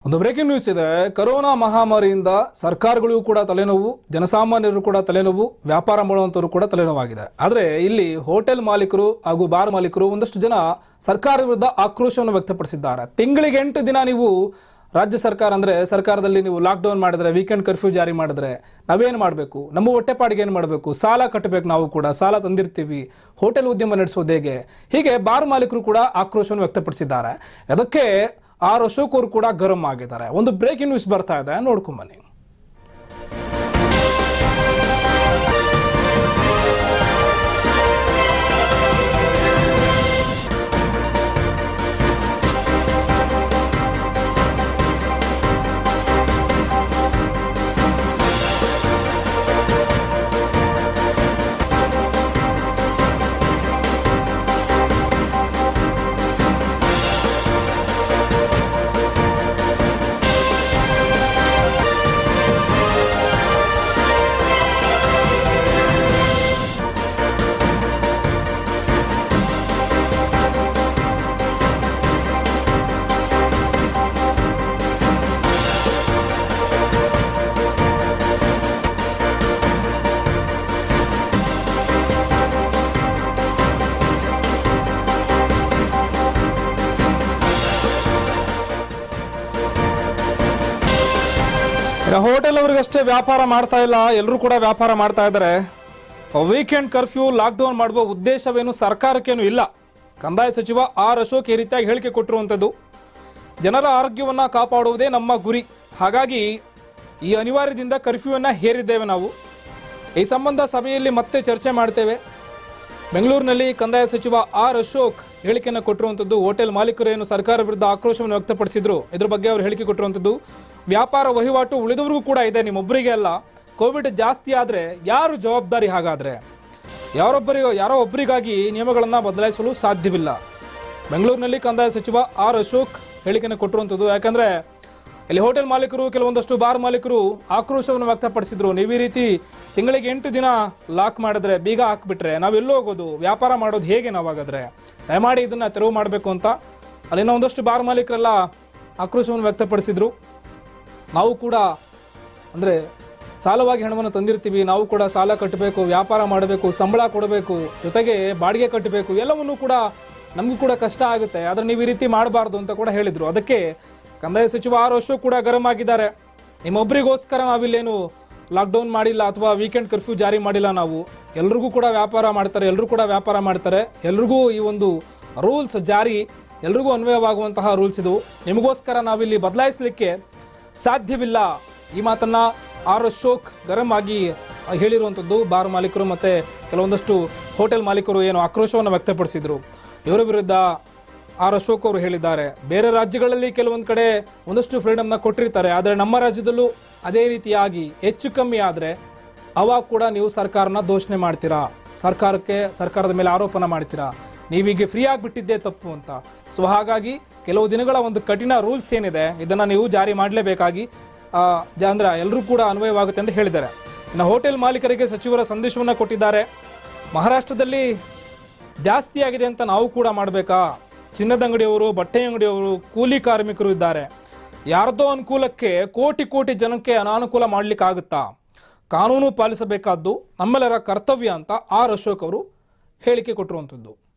ಒಂದು breaking news ಇದೆ corona ಮಹಾಮಾರಿಯಿಂದ ಸರ್ಕಾರಗಳಿಗೂ ಕೂಡ ತಲೆನೋವು ಜನಸಾಮಾನ್ಯರು ಕೂಡ ತಲೆನೋವು ವ್ಯಾಪಾರ ಮಾಡುವಂಥವ್ರು ಕೂಡ ತಲೆನೋವಾಗಿದೆ ಆದರೆ ಇಲ್ಲಿ ಹೋಟೆಲ್ ಮಾಲೀಕರು ಹಾಗೂ ಬಾರ್ ಮಾಲೀಕರು ಒಂದಷ್ಟು ಜನ ಸರ್ಕಾರದ ವಿರುದ್ಧ ಆಕ್ರೋಶವನ್ನು ವ್ಯಕ್ತಪಡಿಸಿದ್ದಾರೆ ತಿಂಗಳಿಗೆ ಎಂಟು ದಿನ ನೀವು ರಾಜ್ಯ ಸರ್ಕಾರ ಅಂದರೆ ಸರ್ಕಾರದಲ್ಲಿ ನೀವು ಲಾಕ್ಡೌನ್ ಮಾಡಿದ್ರೆ ವೀಕೆಂಡ್ ಕರ್ಫ್ಯೂ ಜಾರಿ ಮಾಡಿದ್ರೆ ನಾವೇನು ಮಾಡಬೇಕು ನಮ್ಮ ಹೊಟ್ಟೆಪಾಡಿಗೆ ಏನು ಮಾಡಬೇಕು ಸಾಲ ಕಟ್ಟಬೇಕು ನಾವು ಕೂಡ ಸಾಲ ತಂದಿರ್ತೀವಿ ಹೋಟೆಲ್ ಉದ್ಯಮ ನಡೆಸೋದು ಹೇಗೆ ಹೀಗೆ ಬಾರ್ ಮಾಲೀಕರು ಕೂಡ ಆಕ್ರೋಶವನ್ನು ವ್ಯಕ್ತಪಡಿಸಿದ್ದಾರೆ ಅದಕ್ಕೆ ಆರ್ ಅಶೋಕ್ ಅವರು ಕೂಡ ಗರಂ ಆಗಿದ್ದಾರೆ ಒಂದು ಬ್ರೇಕಿಂಗ್ ನ್ಯೂಸ್ ಬರ್ತಾ ಇದೆ ನೋಡ್ಕೊಂಬನ್ನಿ ಇನ್ನು ಹೋಟೆಲ್ ಅವ್ರಿಗಷ್ಟೇ ವ್ಯಾಪಾರ ಮಾಡ್ತಾ ಇಲ್ಲ ಎಲ್ಲರೂ ಕೂಡ ವ್ಯಾಪಾರ ಮಾಡ್ತಾ ಇದ್ದಾರೆ ವೀಕೆಂಡ್ ಕರ್ಫ್ಯೂ ಲಾಕ್ಡೌನ್ ಮಾಡುವ ಉದ್ದೇಶವೇನು ಸರ್ಕಾರಕ್ಕೇನು ಇಲ್ಲ ಕಂದಾಯ ಸಚಿವ ಆರ್ ಅಶೋಕ್ ಈ ರೀತಿಯಾಗಿ ಹೇಳಿಕೆ ಕೊಟ್ಟಿರುವಂಥದ್ದು ಜನರ ಆರೋಗ್ಯವನ್ನ ಕಾಪಾಡುವುದೇ ನಮ್ಮ ಗುರಿ ಹಾಗಾಗಿ ಈ ಅನಿವಾರ್ಯದಿಂದ ಕರ್ಫ್ಯೂವನ್ನ ಹೇರಿದ್ದೇವೆ ನಾವು ಈ ಸಂಬಂಧ ಸಭೆಯಲ್ಲಿ ಮತ್ತೆ ಚರ್ಚೆ ಮಾಡ್ತೇವೆ ಬೆಂಗಳೂರಿನಲ್ಲಿ ಕಂದಾಯ ಸಚಿವ ಆರ್ ಅಶೋಕ್ ಹೇಳಿಕೆಯನ್ನು ಕೊಟ್ಟಿರುವಂಥದ್ದು ಹೋಟೆಲ್ ಮಾಲೀಕರು ಏನು ಸರ್ಕಾರ ವಿರುದ್ಧ ಆಕ್ರೋಶವನ್ನು ವ್ಯಕ್ತಪಡಿಸಿದ್ರು ಇದ್ರ ಬಗ್ಗೆ ಅವರು ಹೇಳಿಕೆ ಕೊಟ್ಟಿರುವಂಥದ್ದು ವ್ಯಾಪಾರ ವಹಿವಾಟು ಉಳಿದವರಿಗೂ ಕೂಡ ಇದೆ ನಿಮ್ಮೊಬ್ಬರಿಗೆ ಅಲ್ಲ ಕೋವಿಡ್ ಜಾಸ್ತಿ ಆದರೆ ಯಾರು ಜವಾಬ್ದಾರಿ ಹಾಗಾದ್ರೆ ಯಾರೊಬ್ಬರಿಗೋ ಯಾರೋ ಒಬ್ಬರಿಗಾಗಿ ನಿಯಮಗಳನ್ನು ಬದಲಾಯಿಸಲು ಸಾಧ್ಯವಿಲ್ಲ ಬೆಂಗಳೂರಿನಲ್ಲಿ ಕಂದಾಯ ಸಚಿವ ಆರ್ ಅಶೋಕ್ ಹೇಳಿಕೆಯನ್ನು ಕೊಟ್ಟಿರುವಂಥದ್ದು ಯಾಕಂದ್ರೆ ಇಲ್ಲಿ ಹೋಟೆಲ್ ಮಾಲೀಕರು ಕೆಲವೊಂದಷ್ಟು ಬಾರ್ ಮಾಲೀಕರು ಆಕ್ರೋಶವನ್ನು ವ್ಯಕ್ತಪಡಿಸಿದ್ರು ನೀವು ಈ ರೀತಿ ತಿಂಗಳಿಗೆ ಎಂಟು ದಿನ ಲಾಕ್ ಮಾಡಿದ್ರೆ ಬೀಗ ಹಾಕ್ಬಿಟ್ರೆ ನಾವೆಲ್ಲೋ ಹೋಗೋದು ವ್ಯಾಪಾರ ಮಾಡೋದು ಹೇಗೆ ನಾವಾಗಾದ್ರೆ ದಯಮಾಡಿ ಇದನ್ನ ತೆರವು ಮಾಡಬೇಕು ಅಂತ ಅಲ್ಲಿನ ಒಂದಷ್ಟು ಬಾರ್ ಮಾಲೀಕರೆಲ್ಲ ಆಕ್ರೋಶವನ್ನು ವ್ಯಕ್ತಪಡಿಸಿದ್ರು ನಾವು ಕೂಡ ಅಂದರೆ ಸಾಲವಾಗಿ ಹಣವನ್ನು ತಂದಿರ್ತೀವಿ ನಾವು ಕೂಡ ಸಾಲ ಕಟ್ಟಬೇಕು ವ್ಯಾಪಾರ ಮಾಡಬೇಕು ಸಂಬಳ ಕೊಡಬೇಕು ಜೊತೆಗೆ ಬಾಡಿಗೆ ಕಟ್ಟಬೇಕು ಎಲ್ಲವನ್ನೂ ಕೂಡ ನಮಗೂ ಕೂಡ ಕಷ್ಟ ಆಗುತ್ತೆ ಆದರೆ ನೀವು ಈ ರೀತಿ ಮಾಡಬಾರ್ದು ಅಂತ ಕೂಡ ಹೇಳಿದರು ಅದಕ್ಕೆ ಕಂದಾಯ ಸಚಿವ ಆರ್ ಅಶೋಕ್ ಕೂಡ ಗರಂ ಆಗಿದ್ದಾರೆ ನಿಮ್ಮೊಬ್ಬರಿಗೋಸ್ಕರ ನಾವಿಲ್ಲೇನು ಲಾಕ್ಡೌನ್ ಮಾಡಿಲ್ಲ ಅಥವಾ ವೀಕೆಂಡ್ ಕರ್ಫ್ಯೂ ಜಾರಿ ಮಾಡಿಲ್ಲ ನಾವು ಎಲ್ರಿಗೂ ಕೂಡ ವ್ಯಾಪಾರ ಮಾಡ್ತಾರೆ ಎಲ್ಲರೂ ಕೂಡ ವ್ಯಾಪಾರ ಮಾಡ್ತಾರೆ ಎಲ್ರಿಗೂ ಈ ಒಂದು ರೂಲ್ಸ್ ಜಾರಿ ಎಲ್ರಿಗೂ ಅನ್ವಯವಾಗುವಂತಹ ರೂಲ್ಸ್ ಇದು ನಿಮಗೋಸ್ಕರ ನಾವಿಲ್ಲಿ ಬದಲಾಯಿಸಲಿಕ್ಕೆ ಸಾಧ್ಯವಿಲ್ಲ ಈ ಮಾತನ್ನ ಆರ್ ಅಶೋಕ್ ಗರಂ ಆಗಿ ಹೇಳಿರುವಂಥದ್ದು ಬಾರ್ ಮಾಲೀಕರು ಮತ್ತೆ ಕೆಲವೊಂದಷ್ಟು ಹೋಟೆಲ್ ಮಾಲೀಕರು ಏನು ಆಕ್ರೋಶವನ್ನು ವ್ಯಕ್ತಪಡಿಸಿದ್ರು ಇವರ ವಿರುದ್ಧ ಆರ್ ಅಶೋಕ್ ಅವರು ಹೇಳಿದ್ದಾರೆ ಬೇರೆ ರಾಜ್ಯಗಳಲ್ಲಿ ಕೆಲವೊಂದು ಕಡೆ ಒಂದಷ್ಟು ಫ್ರೀಡಮ್ನ ಕೊಟ್ಟಿರ್ತಾರೆ ಆದರೆ ನಮ್ಮ ರಾಜ್ಯದಲ್ಲೂ ಅದೇ ರೀತಿಯಾಗಿ ಹೆಚ್ಚು ಕಮ್ಮಿ ಆದರೆ ಅವಾಗ ಕೂಡ ನೀವು ಸರ್ಕಾರನ ದೋಷಣೆ ಮಾಡ್ತೀರಾ ಸರ್ಕಾರಕ್ಕೆ ಸರ್ಕಾರದ ಮೇಲೆ ಆರೋಪನ ಮಾಡ್ತೀರಾ ನೀವೀಗ ಫ್ರೀ ಆಗಿಬಿಟ್ಟಿದ್ದೇ ತಪ್ಪು ಅಂತ ಸೊ ಹಾಗಾಗಿ ಕೆಲವು ದಿನಗಳ ಒಂದು ಕಠಿಣ ರೂಲ್ಸ್ ಏನಿದೆ ಇದನ್ನ ನೀವು ಜಾರಿ ಮಾಡಲೇಬೇಕಾಗಿ ಅಂದ್ರೆ ಎಲ್ಲರೂ ಕೂಡ ಅನ್ವಯವಾಗುತ್ತೆ ಅಂತ ಹೇಳಿದ್ದಾರೆ ಇನ್ನು ಹೋಟೆಲ್ ಮಾಲೀಕರಿಗೆ ಸಚಿವರ ಸಂದೇಶವನ್ನ ಕೊಟ್ಟಿದ್ದಾರೆ ಮಹಾರಾಷ್ಟ್ರದಲ್ಲಿ ಜಾಸ್ತಿ ಆಗಿದೆ ಅಂತ ನಾವು ಕೂಡ ಮಾಡಬೇಕಾ ಚಿನ್ನದ ಅಂಗಡಿಯವರು ಬಟ್ಟೆ ಅಂಗಡಿಯವರು ಕೂಲಿ ಕಾರ್ಮಿಕರು ಇದ್ದಾರೆ ಯಾರ್ದೋ ಅನುಕೂಲಕ್ಕೆ ಕೋಟಿ ಕೋಟಿ ಜನಕ್ಕೆ ಅನಾನುಕೂಲ ಮಾಡ್ಲಿಕ್ಕಾಗುತ್ತಾ ಕಾನೂನು ಪಾಲಿಸಬೇಕಾದ್ದು ನಮ್ಮೆಲ್ಲರ ಕರ್ತವ್ಯ ಅಂತ ಆರ್ ಅಶೋಕ್ ಅವರು ಹೇಳಿಕೆ ಕೊಟ್ಟಿರುವಂಥದ್ದು